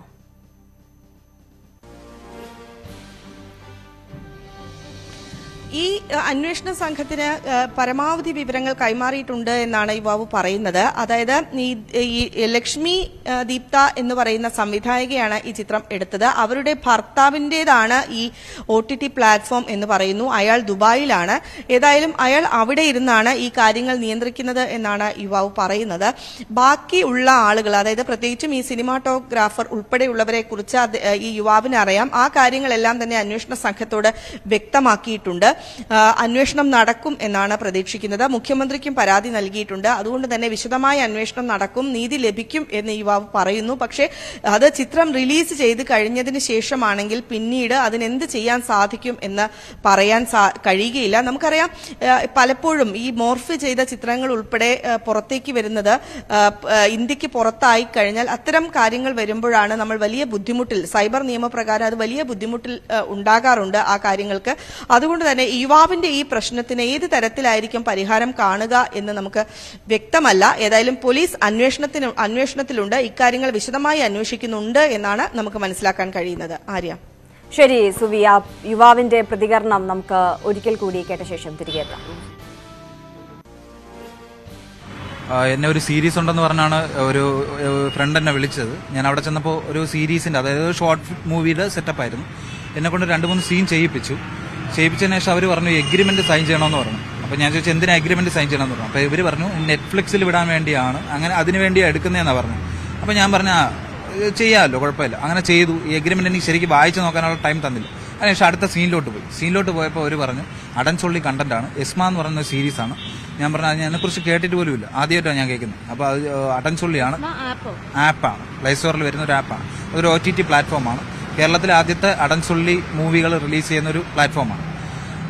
ഈ അഹ്, അന്വേഷണ സംഘത്തിന് അഹ്, പരമാവധി വിവരങ്ങൾ കൈമാറിയിട്ടുണ്ട് എന്നാണ് യുവാവ് പറയുന്നത് അതായത് ഈ ഈ ലക്ഷ്മി അഹ്, ദീപ്ത എന്ന് പറയുന്ന സംവിധായകയാണ് ഈ ചിത്രം എടുത്തത് അവരുടെ ഭർത്താവിൻ്റെതാണ് ഈ ഒ ടി ടി പ്ലാറ്റ്ഫോം എന്ന് പറയുന്നു അയാൾ ദുബായിലാണ് ഏതായാലും അയാൾ അവിടെ ഇരുന്നാണ് ഈ കാര്യങ്ങൾ നിയന്ത്രിക്കുന്നത് എന്നാണ് യുവാവ് പറയുന്നത് ബാക്കി ഉള്ള ആളുകൾ അതായത് പ്രത്യേകിച്ചും ഈ സിനിമാറ്റോഗ്രാഫർ ഉൾപ്പെടെയുള്ളവരെ കുറിച്ച് അത് ഈ യുവാവിന് അറിയാം ആ കാര്യങ്ങളെല്ലാം തന്നെ അന്വേഷണ സംഘത്തോട് വ്യക്തമാക്കിയിട്ടുണ്ട് ആ, അന്വേഷണം നടക്കും എന്നാണ് പ്രതീക്ഷിക്കുന്നത് മുഖ്യമന്ത്രിക്കും പരാതി നൽകിയിട്ടുണ്ട് അതുകൊണ്ട് തന്നെ വിശദമായ അന്വേഷണം നടക്കും നീതി ലഭിക്കും എന്ന് യുവാവ് പറയുന്നു പക്ഷേ അത് ചിത്രം റിലീസ് ചെയ്ത് കഴിഞ്ഞതിന് ശേഷമാണെങ്കിൽ പിന്നീട് അതിനെന്ത് ചെയ്യാൻ സാധിക്കും എന്ന് പറയാൻ സാ- കഴിയുകയില്ല നമുക്കറിയാം ആ, പലപ്പോഴും ഈ മോർഫ് ചെയ്ത ചിത്രങ്ങൾ ഉൾപ്പെടെ ആ, പുറത്തേക്ക് വരുന്നത് ആ, പ- ആ, ഇന്ത്യക്ക് പുറത്തായി കഴിഞ്ഞാൽ അത്തരം കാര്യങ്ങൾ വരുമ്പോഴാണ് നമ്മൾ വലിയ ബുദ്ധിമുട്ടിൽ സൈബർ നിയമപ്രകാരം അത് വലിയ ബുദ്ധിമുട്ടിൽ ആ, ഉണ്ടാകാറുണ്ട് ആ കാര്യങ്ങൾക്ക് അതുകൊണ്ട് തന്നെ ഈ യുവാവിന്റെ ഈ പ്രശ്നത്തിന് ഏത് തരത്തിലായിരിക്കും പരിഹാരം കാണുക എന്ന് നമുക്ക് വ്യക്തമല്ല ഏതായാലും പോലീസ് അന്വേഷണത്തിന് അന്വേഷണത്തിലുണ്ട് ഇക്കാര്യങ്ങൾ വിശദമായി അന്വേഷിക്കുന്നുണ്ട് എന്നാണ് നമുക്ക് മനസ്സിലാക്കാൻ കഴിയുന്നത് ആര്യ ശരി സുവി ആ യുവാവിന്റെ പ്രതികരണം നമുക്ക് ഒരിക്കൽ കൂടി കേട്ട ശേഷം തിരികെ എത്താം ആ, എന്നെ ഒരു സീരീസ് ഉണ്ടെന്ന് പറഞ്ഞാണ് ഒരു ഫ്രണ്ട് എന്നെ വിളിച്ചത് ഞാൻ അവിടെ ചെന്നപ്പോൾ ഒരു സീരീസിന്റെ അതായത് ഷോർട്ട് മൂവിയുടെ സെറ്റപ്പ് ആയിരുന്നു എന്നെ കൊണ്ട് രണ്ട് മൂന്ന് സീൻ ചെയ്യിപ്പിച്ചു ചെയ്യിപ്പിച്ചതിന് ശേഷം അവർ പറഞ്ഞു എഗ്രിമെന്റ് സൈൻ ചെയ്യണമെന്ന് പറഞ്ഞു അപ്പോൾ ഞാൻ ചോദിച്ചു എന്തിനാ എഗ്രിമെന്റ് സൈൻ ചെയ്യണമെന്ന് പറഞ്ഞു അപ്പോൾ ഇവർ പറഞ്ഞു നെറ്റ്ഫ്ലിക്സിൽ വിടാൻ വേണ്ടിയാണ് അങ്ങനെ അതിന് വേണ്ടിയാണ് എടുക്കുന്നതെന്നാണ് പറഞ്ഞു അപ്പോൾ ഞാൻ പറഞ്ഞു "ആ, ഇത് ചെയ്യാമല്ലോ കുഴപ്പമില്ല അങ്ങനെ ചെയ്തു ഈ എഗ്രിമെന്റ് എനിക്ക് ശരിക്കും വായിച്ചു നോക്കാനുള്ള ടൈം തന്നില്ല അതിനുശേഷം അടുത്ത സീനിലോട്ട് പോയി സീനിലോട്ട് പോയപ്പോൾ അവർ പറഞ്ഞു അടൻചൊള്ളി കണ്ടന്റ് ആണ് എസ്മ എന്ന് പറയുന്ന സീരീസ് ആണ് ഞാൻ പറഞ്ഞു അത് ഞാൻ കുറിച്ച് കേട്ടിട്ട് പോലുമില്ല ആദ്യമായിട്ടാണ് ഞാൻ കേൾക്കുന്നത് അപ്പോൾ അത് അടൻചൊള്ളിയാണ് ആപ്പോ ആപ്പാണ് പ്ലേ സ്റ്റോറിൽ വരുന്ന ഒരു ആപ്പാണ് അതൊരു ഒ ടി ടി പ്ലാറ്റ്ഫോമാണ് കേരളത്തിലെ ആദ്യത്തെ അടൻസുള്ളി മൂവികൾ റിലീസ് ചെയ്യുന്ന ഒരു പ്ലാറ്റ്ഫോമാണ്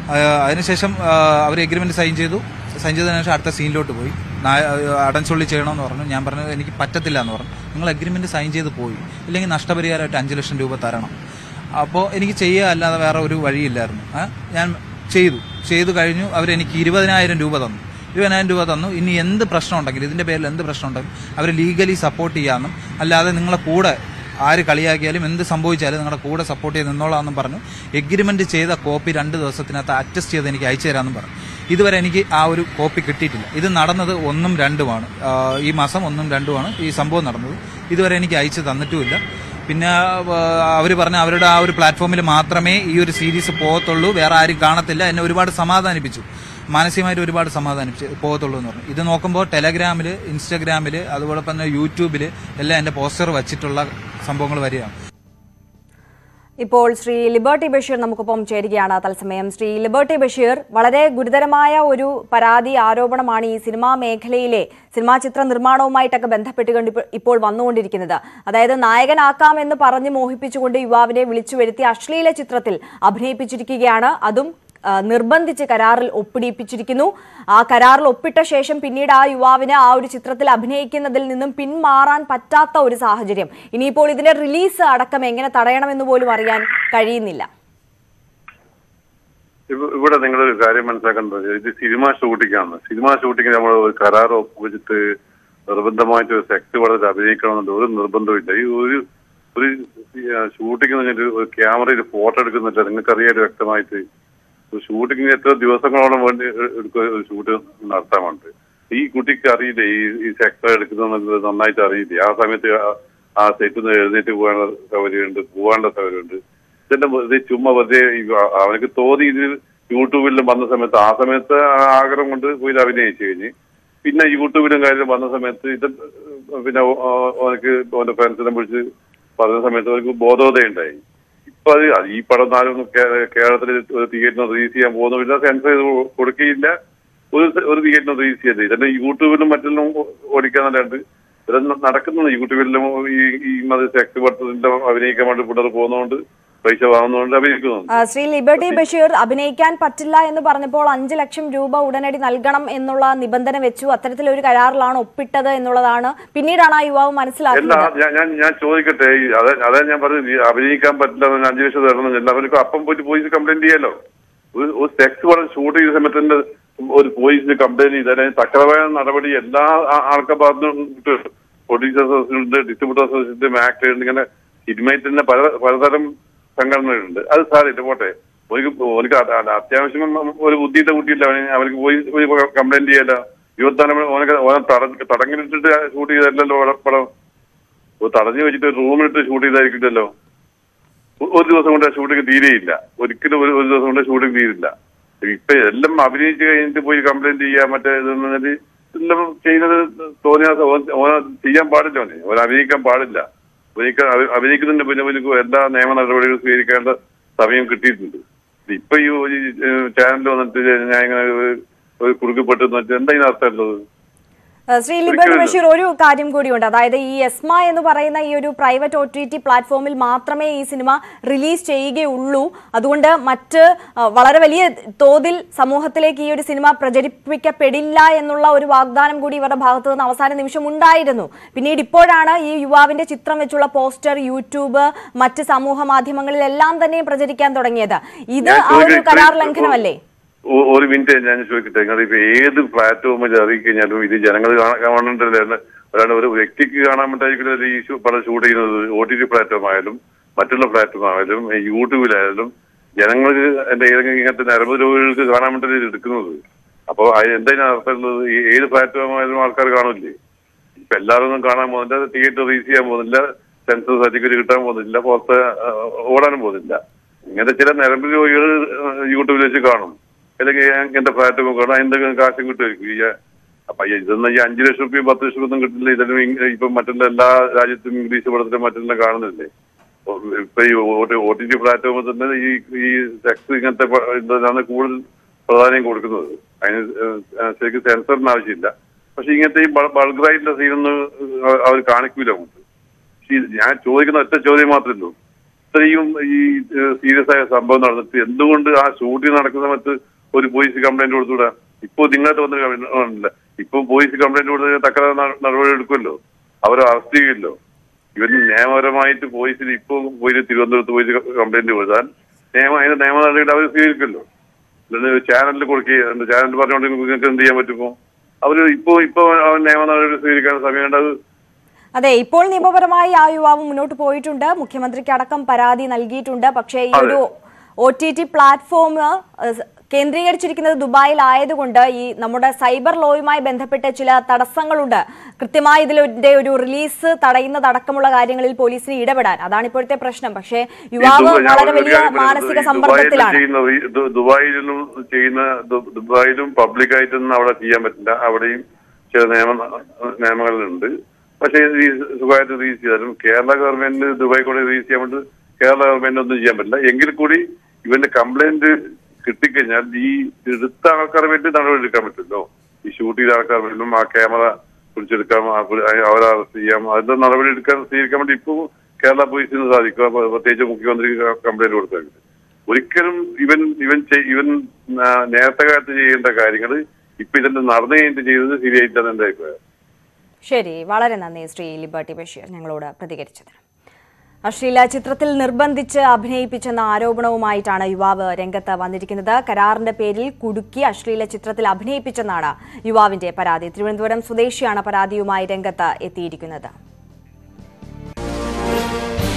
ആ, അതിനുശേഷം അവർ എഗ്രിമെന്റ് സൈൻ ചെയ്തു സൈൻ ചെയ്തതിനു ശേഷം അടുത്ത സീനിലോട്ട് പോയി നായ- അടൻചൊള്ളി ചെയ്യണമെന്ന് പറഞ്ഞു ഞാൻ പറഞ്ഞു എനിക്ക് പറ്റത്തില്ല എന്ന് പറഞ്ഞു നിങ്ങൾ എഗ്രിമെന്റ് സൈൻ ചെയ്ത് പോയി ഇല്ലെങ്കിൽ നഷ്ടപരിഹാരമായിട്ട് അഞ്ച് ലക്ഷം രൂപ തരണം അപ്പോൾ എനിക്ക് ചെയ്യുക അല്ലാതെ വേറെ ഒരു വഴിയില്ലായിരുന്നു ആ, ഞാൻ ചെയ്തു ചെയ്തു കഴിഞ്ഞു അവരെനിക്ക് ഇരുപതിനായിരം രൂപ തന്നു ഇരുപതിനായിരം രൂപ തന്നു ഇനി എന്ത് പ്രശ്നം ഉണ്ടെങ്കിലും ഇതിന്റെ പേരിൽ എന്ത് പ്രശ്നം ഉണ്ടെങ്കിലും അവർ ലീഗലി സപ്പോർട്ട് ചെയ്യാമെന്നും അല്ലാതെ നിങ്ങളെ കൂടെ ആര് കളിയാക്കിയാലും എന്ത് സംഭവിച്ചാലും നിങ്ങളുടെ കൂടെ സപ്പോർട്ട് ചെയ്ത് നിന്നോളാമെന്നും പറഞ്ഞു എഗ്രിമെന്റ് ചെയ്ത കോപ്പി രണ്ട് ദിവസത്തിനകത്ത് അറ്റസ്റ്റ് ചെയ്ത് എനിക്ക് അയച്ചു തരാമെന്നും പറഞ്ഞു ഇതുവരെ എനിക്ക് ആ ഒരു കോപ്പി കിട്ടിയിട്ടില്ല ഇത് നടന്നത് ഒന്നും രണ്ടുമാണ് ആ, ഈ മാസം ഒന്നും രണ്ടുമാണ് ഈ സംഭവം നടന്നത് ഇതുവരെ എനിക്ക് അയച്ചു തന്നിട്ടുമില്ല പിന്നെ അവർ പറഞ്ഞ അവരുടെ ആ ഒരു പ്ലാറ്റ്ഫോമിൽ മാത്രമേ ഈ ഒരു സീരീസ് പോകത്തുള്ളൂ വേറെ ആരും കാണത്തില്ല എന്നെ ഒരുപാട് സമാധാനിപ്പിച്ചു മാനസികമായിട്ട് ഒരുപാട് സമാധാനിപ്പിച്ച് പോകത്തുള്ളൂ എന്ന് പറഞ്ഞു ഇത് നോക്കുമ്പോൾ ടെലഗ്രാമിൽ ഇൻസ്റ്റഗ്രാമിൽ അതുപോലെ തന്നെ യൂട്യൂബിൽ എല്ലാം എൻ്റെ പോസ്റ്റർ വച്ചിട്ടുള്ള സംഭവങ്ങൾ വരികയാണ് ഇപ്പോൾ ശ്രീ ലിബർട്ടി ബഷീർ നമുക്കൊപ്പം ചേരുകയാണ് തത്സമയം ശ്രീ ലിബർട്ടി ബഷീർ വളരെ ഗുരുതരമായ ഒരു പരാതി ആരോപണമാണ് ഈ സിനിമാ മേഖലയിലെ സിനിമാ ചിത്ര നിർമ്മാണവുമായിട്ടൊക്കെ ബന്ധപ്പെട്ടുകൊണ്ട് ഇപ്പോൾ- ഇപ്പോൾ വന്നുകൊണ്ടിരിക്കുന്നത് അതായത് നായകനാക്കാം എന്ന് പറഞ്ഞ് മോഹിപ്പിച്ചുകൊണ്ട് യുവാവിനെ വിളിച്ചു വരുത്തി അശ്ലീല ചിത്രത്തിൽ അഭിനയിപ്പിച്ചിരിക്കുകയാണ് അതും ആ, നിർബന്ധിച്ച് കരാറിൽ ഒപ്പിടിപ്പിച്ചിരിക്കുന്നു ആ കരാറിൽ ഒപ്പിട്ട ശേഷം പിന്നീട് ആ യുവാവിന് ആ ഒരു ചിത്രത്തിൽ അഭിനയിക്കുന്നതിൽ നിന്നും പിന്മാറാൻ പറ്റാത്ത ഒരു സാഹചര്യം ഇനിയിപ്പോൾ ഇതിന്റെ റിലീസ് അടക്കം എങ്ങനെ തടയണമെന്ന് പോലും അറിയാൻ കഴിയുന്നില്ല ഇവ- ഇവിടെ നിങ്ങളൊരു കാര്യം മനസ്സിലാക്കേണ്ടത് ഇത് സിനിമ ഷൂട്ടിംഗ് ആണ് സിനിമ ഷൂട്ടിംഗ് നമ്മൾ ഒരു കരാർ ഒപ്പുവെച്ചിട്ട് നിർബന്ധമായിട്ട് ഒരു സെക്സ് വളരെ അഭിനയിക്കണമെന്നുണ്ട് ഒരു നിർബന്ധമില്ല ഈ ഒരു ഒരു ഷൂട്ടിംഗ് എന്ന് പറഞ്ഞിട്ട് ഒരു ക്യാമറയിൽ ഫോട്ടോ എടുക്കുന്നില്ല നിങ്ങൾക്കറിയാലോ വ്യക്തമായിട്ട് ഒരു ഷൂട്ടിങ്ങിന് എത്ര ദിവസങ്ങളോളം വേണ്ടി എ- എടുക്കുക ഒരു ഷൂട്ട് നടത്താൻ വേണ്ടി ഈ കുട്ടിക്ക് അറിയില്ല ഈ ഈ സെക്ടർ എടുക്കുന്നത് നന്നായിട്ട് അറിയില്ല ആ സമയത്ത് ആ- ആ സെറ്റിൽ നിന്ന് എഴുന്നേറ്റ് പോകാനുള്ള സൗകര്യമുണ്ട് പോകാനുള്ള സൗകര്യമുണ്ട് ഇതിന്റെ വെറുതെ ചുമ്മാ വെറുതെ ഈ അ- അവനക്ക് തോന്നി ഇത് യൂട്യൂബിലും വന്ന സമയത്ത് ആ സമയത്ത് ആ ആഗ്രഹം കൊണ്ട് പോയി ഇത് അഭിനയിച്ചു കഴിഞ്ഞ് പിന്നെ യൂട്യൂബിലും കാര്യം വന്ന സമയത്ത് ഇത് പിന്നെ ഓ- ഓ- അവനക്ക് അവന്റെ ഫ്രണ്ട്സിനെ വിളിച്ച് പറഞ്ഞ സമയത്ത് അവർക്ക് ബോധോദയുണ്ടായി ഇപ്പൊ അത് ഈ പടം നാലും കേരളത്തിൽ ഒരു തിയേറ്ററിന് റിലീസ് ചെയ്യാൻ പോകുന്നില്ല സെൻസർ ചെയ്ത് കൊടുക്കുകയില്ല ഒരു ഒരു തിയേറ്ററിന് റിലീസ് ചെയ്ത് ഇതെല്ലാം യൂട്യൂബിലും മറ്റെല്ലാം ഓടിക്കാന്നല്ലാണ്ട് ഇതെല്ലാം നടക്കുന്നത് യൂട്യൂബിലും ഈ ഈ മതി സെക്സ് പടത്തിന്റെ അഭിനയിക്കാൻ വേണ്ടി പിള്ളേർ പോകുന്നതുകൊണ്ട് പൈസ വാങ്ങുന്നതുകൊണ്ട് അഭിനയിക്കുന്നുണ്ട് ആ, ശ്രീ ലിബർട്ടി ബഷീർ അഭിനയിക്കാൻ പറ്റില്ല എന്ന് പറഞ്ഞപ്പോൾ അഞ്ച് ലക്ഷം രൂപ ഉടനടി നൽകണം എന്നുള്ള നിബന്ധന വെച്ചു അത്തരത്തിലൊരു കരാറിലാണ് ഒപ്പിട്ടത് എന്നുള്ളതാണ് പിന്നീടാണ് ആ യുവാവ് അല്ല മനസ്സിലാക്കുന്നത് ഞാൻ ഞാൻ ഞാൻ ചോദിക്കട്ടെ ഈ അതെ അതാ ഞാൻ പറഞ്ഞത് ഈ അഭിനയിക്കാൻ പറ്റില്ല എന്ന് അഞ്ചു ലക്ഷം തരണം എല്ലാവർക്കും അപ്പം പോയിട്ട് പോലീസ് കംപ്ലൈന്റ് ചെയ്യാലോ ഒരു ഒരു സെക്സ് പടം ഷൂട്ട് ചെയ്ത സമയത്ത് ഒരു പോലീസിന് കംപ്ലൈന്റ് ചെയ്താൽ അതിന് തക്കതായ നടപടി എല്ലാ ആ- ആൾക്കാർ ഭാഗത്തുനിന്ന് പ്രൊഡ്യൂസർ അസോസിയേഷനുണ്ട് ഡിസ്ട്രിബ്യൂട്ടർ അസോസിയേഷൻ മാക്ട് ഇങ്ങനെ സിനിമയിൽ പല പലതരം സംഘടനകളുണ്ട് അത് സാറില്ല പോട്ടെ ഒരു ഓനക്ക് അത് അത് അത്യാവശ്യം ഒരു ബുദ്ധിയുടെ കുട്ടിയില്ല അവന് അവർക്ക് പോയി പോയി കംപ്ലൈന്റ് ചെയ്യാലോ ഇരുപത്തിനാല് മണി ഓനക്ക് ഓനെ തട- തടങ്കിലിട്ടിട്ട് ഷൂട്ട് ചെയ്തല്ലോ പടം ഒരു തടഞ്ഞു വെച്ചിട്ട് ഒരു റൂമിലിട്ട് ഷൂട്ട് ചെയ്തായിരിക്കില്ലല്ലോ ഒ- ഒരു ദിവസം കൊണ്ട് ഷൂട്ടിംഗ് തീരെയില്ല ഒരിക്കലും ഒരു ഒരു ദിവസം കൊണ്ട് ഷൂട്ടിംഗ് തീരില്ല ഇപ്പൊ എല്ലാം അഭിനയിച്ച് കഴിഞ്ഞിട്ട് പോയി കംപ്ലൈന്റ് ചെയ്യാൻ മറ്റേ ഇതെന്ന് പറഞ്ഞാല് എല്ലാം ചെയ്യുന്നത് തോന്നിയ ഓന ചെയ്യാൻ പാടില്ല ഓനെ ഓൻ അഭിനയിക്കാൻ പാടില്ല അഭിനയിക്കാൻ അഭി- അഭിനയിക്കുന്നതിന്റെ പിന്നെ എനിക്ക് എല്ലാ നിയമ നടപടികളും സ്വീകരിക്കേണ്ട സമയം കിട്ടിയിട്ടുണ്ട് ഇപ്പൊ ഈ ചാനൽ വന്നിട്ട് ഞാൻ ഇങ്ങനെ ഒരു- ഒരു കുറുക്കപ്പെട്ടെന്ന് വെച്ചാൽ എന്താ ഇതിനർത്ഥമുള്ളത് ഏഹ് ശ്രീ ലിബർട്ടി ബഷീർ ഒരു കാര്യം കൂടിയുണ്ട് അതായത് ഈ എസ്മ എന്ന് പറയുന്ന ഈ ഒരു പ്രൈവറ്റ് ഒ ടി ടി പ്ലാറ്റ്ഫോമിൽ മാത്രമേ ഈ സിനിമ റിലീസ് ചെയ്യുകയുള്ളൂ അതുകൊണ്ട് മറ്റ് അഹ്, വളരെ വലിയ തോതിൽ സമൂഹത്തിലേക്ക് ഈ ഒരു സിനിമ പ്രചരിപ്പിക്കപ്പെടില്ല എന്നുള്ള ഒരു വാഗ്ദാനം കൂടി ഇവരുടെ ഭാഗത്തു നിന്ന് അവസാന നിമിഷം ഉണ്ടായിരുന്നു പിന്നീട് ഇപ്പോഴാണ് ഈ യുവാവിന്റെ ചിത്രം വെച്ചുള്ള പോസ്റ്റർ യൂട്യൂബ് മറ്റ് സമൂഹ മാധ്യമങ്ങളിലെല്ലാം തന്നെ പ്രചരിക്കാൻ തുടങ്ങിയത് ഇത് ഞാൻ ആ ഒരു ചോദിക്കട്ടെ, കരാർ ഇത്രയും- ലംഘനമല്ലേ ഒ- ഒരു മിനിറ്റ് ഞാൻ ചോദിക്കട്ടെ നിങ്ങൾ ഇപ്പൊ ഏത് പ്ലാറ്റ്ഫോമിൽ ഇറങ്ങിക്കഴിഞ്ഞാലും ഇത് ജനങ്ങൾ കാണണ്ടല്ലോ അല്ലാണ്ട് ഒരു വ്യക്തിക്ക് കാണാൻ പറ്റായിരിക്കില്ല ഈ ഷൂ- പടം ഷൂട്ട് ചെയ്യുന്നത് ഒ ടി ടി പ്ലാറ്റ്ഫോം ആയാലും മറ്റുള്ള പ്ലാറ്റ്ഫോം ആയാലും ഈ യൂട്യൂബിലായാലും ജനങ്ങൾക്ക് എന്റെ ഏതെങ്കിലും ഇങ്ങനത്തെ നരമ്പ് രോഗികൾക്ക് കാണാൻ വേണ്ടി ഇത് എടുക്കുന്നത് അപ്പോൾ എന്തിനാ അർത്ഥമുള്ളത് ഈ ഏത് പ്ലാറ്റ്ഫോം ആയാലും ആൾക്കാർ കാണില്ലേ ഇപ്പൊ എല്ലാവരും ഒന്നും കാണാൻ പോകുന്നില്ല തിയേറ്റർ റീച്ച് ചെയ്യാൻ പോകുന്നില്ല സെൻസർ സർട്ടിഫിക്കറ്റ് കിട്ടാൻ പോകുന്നില്ല പുറത്ത് ആ, ഓടാനും പോകുന്നില്ല ഇങ്ങനത്തെ ചില നരമ്പ് രോഗികൾ യൂട്യൂബിൽ വെച്ച് കാണും അല്ലെങ്കിൽ ഇങ്ങനത്തെ പ്ലാറ്റ്ഫോം കാണും എന്തെങ്കിലും കാശും കിട്ടുമായിരിക്കും ഈ അപ്പൊ ഇതൊന്നും ഈ അഞ്ചു ലക്ഷം റുപ്യ പത്ത് ലക്ഷം ഒന്നും കിട്ടില്ല ഇതെല്ലാം ഇങ് ഇപ്പൊ മറ്റുള്ള എല്ലാ രാജ്യത്തും ഇംഗ്ലീഷ് പടത്തിലും മറ്റെല്ലാം കാണുന്നില്ലേ ഇപ്പൊ ഈ ഒ ടി ടി പ്ലാറ്റ്ഫോമിൽ തന്നെ ഈ ഈ സെക്സ് ഇങ്ങനത്തെ പ- ഇതാണ് കൂടുതൽ പ്രാധാന്യം കൊടുക്കുന്നത് അതിന് ഏഹ് ശരിക്കും സെൻസറിന് ആവശ്യമില്ല പക്ഷെ ഇങ്ങനത്തെ ഈ ബൾഗറായിട്ടുള്ള സീനൊന്നും അവർ കാണിക്കൂല നമുക്ക് പക്ഷെ ഇത് ഞാൻ ചോദിക്കുന്ന ഒറ്റ ചോദ്യം മാത്രമേ ഉള്ളൂ ഇത്രയും ഈ സീരിയസ് ആയ സംഭവം നടന്നിട്ട് എന്തുകൊണ്ട് ആ ഷൂട്ടിംഗ് നടക്കുന്ന സമയത്ത് ഒരു പോലീസ് കംപ്ലൈന്റ് കൊടുത്തുകൂടാ ഇപ്പൊ നിങ്ങൾക്ക് വന്ന് കംപ്ലൈന്റ് ഇപ്പൊ പോലീസ് കംപ്ലൈന്റ് കൊടുത്ത് തക്ക ന- നടപടി എടുക്കുമല്ലോ അവരെ അറസ്റ്റ് ചെയ്യുമല്ലോ ഇവൻ നിയമപരമായിട്ട് പോലീസിൽ ഇപ്പൊ പോയി തിരുവനന്തപുരത്ത് പോയി കംപ്ലൈന്റ് കൊടുത്താൽ നിയമം അതിന്റെ നിയമ നടപടി അവർ സ്വീകരിക്കുമല്ലോ ചാനലിൽ കൊടുക്കുക ചാനലിൽ പറഞ്ഞുകൊണ്ട് നിങ്ങൾക്ക് എന്ത് ചെയ്യാൻ പറ്റുമോ അവര് ഇപ്പൊ ഇപ്പൊ അവൻ നിയമ നടപടി സ്വീകരിക്കാൻ സമയമുണ്ട് അത് അതെ ഇപ്പോൾ നിയമപരമായി ആ യുവാവ് മുന്നോട്ട് പോയിട്ടുണ്ട് മുഖ്യമന്ത്രിക്ക് അടക്കം പരാതി നൽകിയിട്ടുണ്ട് പക്ഷേ ഈ ഒരു ഒ ടി ടി പ്ലാറ്റ്ഫോം കേന്ദ്രീകരിച്ചിരിക്കുന്നത് ദുബായിൽ ആയതുകൊണ്ട് ഈ നമ്മുടെ സൈബർ ലോയുമായി ബന്ധപ്പെട്ട ചില തടസ്സങ്ങളുണ്ട് കൃത്യമായി ഇതിന്റെ ഒരു റിലീസ് തടയുന്നതടക്കമുള്ള കാര്യങ്ങളിൽ പോലീസിന് ഇടപെടാൻ അതാണ് ഇപ്പോഴത്തെ പ്രശ്നം പക്ഷേ യുവാവ് ദുബായ്- ഞാൻ വളരെ ഒരു വലിയ കാര്യം പറയുന്നത് മാനസിക ഈ ദുബായിൽ സമ്മർദ്ദത്തിലാണ് ചെയ്യുന്ന ഈ ദു- ദുബായിലും ചെയ്യുന്ന ദു- ദുബായിലും പബ്ലിക്കായിട്ടൊന്നും അവിടെ ചെയ്യാൻ പറ്റില്ല അവിടെയും ചില നിയമ നിയമങ്ങളുണ്ട് പക്ഷേ ഇത് ഈ സുഖമായിട്ട് റിലീസ് ചെയ്താലും കേരള ഗവൺമെന്റ് ദുബായ് കൂടെ റിലീസ് ചെയ്യാൻ വേണ്ടി കേരള ഗവൺമെന്റ് ഒന്നും ചെയ്യാൻ പറ്റില്ല എങ്കിൽ കൂടി ഇവന്റെ കംപ്ലൈന്റ് കിട്ടിക്കഴിഞ്ഞാൽ ഈ എടുത്ത ആൾക്കാർ വേണ്ടി നടപടി എടുക്കാൻ പറ്റുമല്ലോ ഈ ഷൂട്ട് ചെയ്ത ആൾക്കാർ വേണ്ടും ആ ക്യാമറ പിടിച്ചെടുക്കാം ആ പുള്ളി- അവരെ അറസ്റ്റ് ചെയ്യാം അതിന്റെ നടപടി എടുക്കാൻ സ്വീകരിക്കാൻ വേണ്ടി ഇപ്പോൾ കേരള പോലീസിന് സാധിക്കും അപ്പൊ പ്രത്യേകിച്ച് മുഖ്യമന്ത്രിക്ക് കംപ്ലൈന്റ് കൊടുത്താൽ ഒരിക്കലും ഇവൻ ഇവൻ ചെയ്- ഇവൻ ആ, നേരത്തെ കാലത്ത് ചെയ്യേണ്ട കാര്യങ്ങൾ ഇപ്പൊ ഇതിന്റെ നടന്നു കഴിഞ്ഞിട്ട് ചെയ്തത് ശരിയായിട്ടാണ് എന്റെ അഭിപ്രായം ശരി വളരെ നന്ദി ശ്രീ ലിബർട്ടി ബഷീർ ഞങ്ങളോട് പ്രതികരിച്ചതിന് അശ്ലീല ചിത്രത്തിൽ നിർബന്ധിച്ച് അഭിനയിപ്പിച്ചെന്ന ആരോപണവുമായിട്ടാണ് യുവാവ് രംഗത്ത് വന്നിരിക്കുന്നത് കരാറിന്റെ പേരിൽ കുടുക്കി അശ്ലീല ചിത്രത്തിൽ അഭിനയിപ്പിച്ചെന്നാണ് യുവാവിന്റെ പരാതി തിരുവനന്തപുരം സ്വദേശിയാണ് പരാതിയുമായി രംഗത്ത് എത്തിയിരിക്കുന്നത്